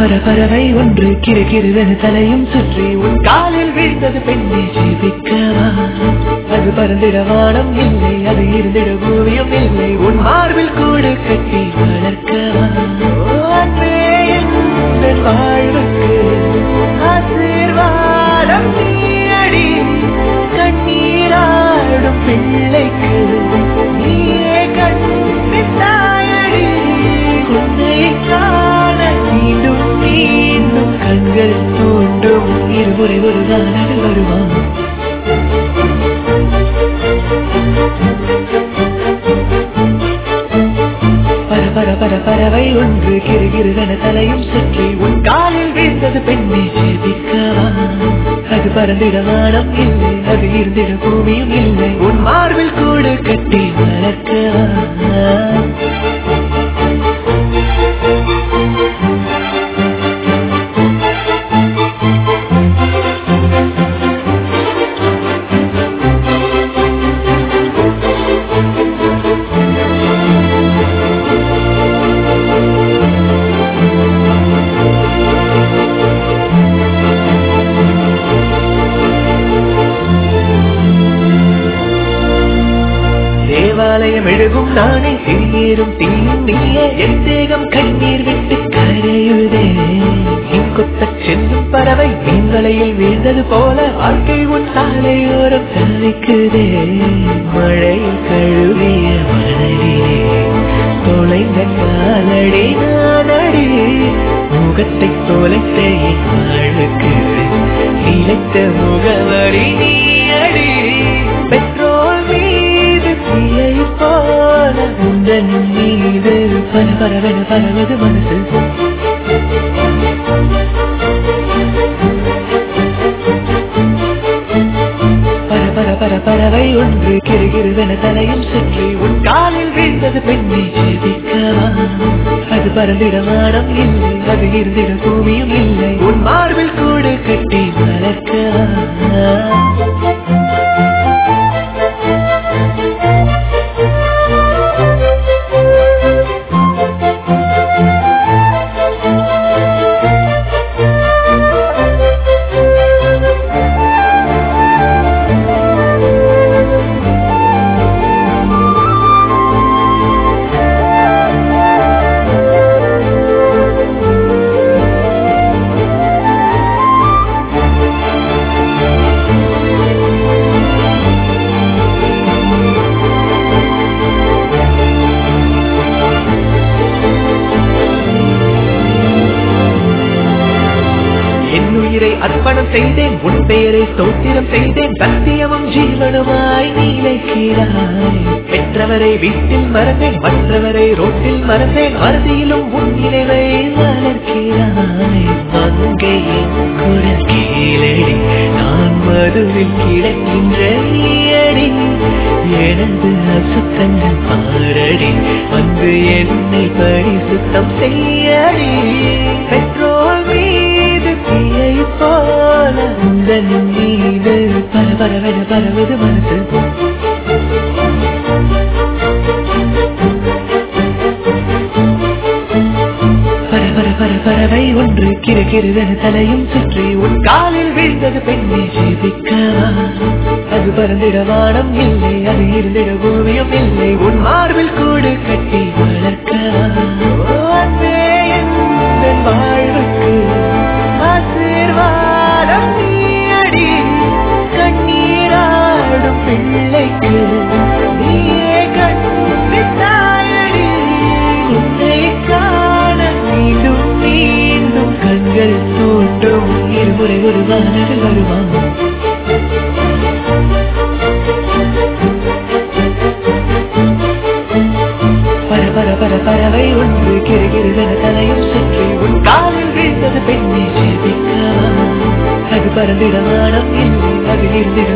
பர பறவை ஒன்று கிரு கிருவென தலையும் சுற்றி உன் காலில் வீழ்ந்தது பெண்ணை ஜீவிக்கவா அது பறந்திட வானம் இல்லை அது இருந்திட பூமியும் இல்லை உன் மார்பில் கூடு கட்டி வளர்க்கவா ஓ, அன்பே, என் வாழ்வுக்கு ஆசீர்வாதம் நீயடி கண்ணீராடும் பிள்ளைக்கு நீயே கண்ணித்தாயடி உன்னை காண மீண்டும் மீண்டும் கண்கள் தூண்டும் இருமுறை ஒரு நாள் வருவான் பர பர பர பறவை ஒன்று கிரு கிருவென தலையும் சுற்றி உன் காலில் வீழ்ந்தது பெண்ணை ஜெபிக்கவா அது பறந்திட வானம் இல்லை அது இருந்திட பூமியும் இல்லை உன் மார்பில் கூடு கட்டி வளர்க்கவா தேவாலயம் எழுகும் நானே சிறியேறும் தீயும் நீயே என் தேகம் கண்ணீர் விட்டு கரையுதே கொத்த செல்லும் பறவை மீன்வலையில் வீழ்ந்தது போல வாழ்க்கை உன் சாலையோரம் தவிக்குதே மழையில் கழுவிய மணலிலே தொலைந்த காலடி நானடி முகத்தை தொலைத்த என் வாழ்வுக்கு நிலைத்த முகவரி நீ அடி பெட்ரோல் மீது தீயை போல உந்தன் மீது பல பரவென பரவது மனசு பர பர பர பறவை ஒன்று கிரு கிருவென தலையும் சுற்றி உன் காலில் வீழ்ந்தது பெண்ணை ஜெபிக்கவா அது பறந்திட வானம் இல்லை அது இருந்திட பூமியும் இல்லை உன் மார்பில் கூடு கட்டி வளர்க்கவா என் உயிரை அர்ப்பணம் செய்தேன் உன் பெயரை ஸ்தோத்திரம் செய்தேன் சத்தியமும் ஜீவனுமாய் நீலைக்கிறாய் பெற்றவரை வீட்டில் மறந்தேன் மற்றவரை ரோட்டில் மறந்தேன் மறுதியிலும் உன் நினைவை வளர்க்கிறாய் மங்கையின் குரல் கீழடி நான் மதுவில் கிடக்கின்ற நீயடி எனது அசுத்தங்கள் பாரடி வந்து என்னை பரிசுத்தம் செய்யடி பெட்ரோல் மீது தீயை போல உந்தன் மீது பர பரவென பரவது மனசு பர பர பர பறவை ஒன்று கிரு கிருவென தலையும் சுற்றி உன் காலில் வீழ்ந்தது பெண்ணை ஜெபிக்கவா அது பறந்திட வானம் இல்லை அது இருந்திட பூமியும் இல்லை உன் மார்பில் கூடு கட்டி வளர்க்கவா ஓ, அன்பே, என் வாழ்வுக்கு ஆசீர்வாதம் நீயடி கண்ணீராடும் பிள்ளைக்கு நீயே கண்ணித்தாயடி உன்னை காண மீண்டும் மீண்டும் கண்கள் தூண்டும் இருமுறை ஒரு வானது வருவான் பர பர பர பறவை ஒன்று கிரு கிருவென தலையும் சுற்றி உன் காலில் வீழ்ந்தது பெண்ணை ஜெபிக்கவா அது பறந்திட வானம் இல்லை அது இருந்திட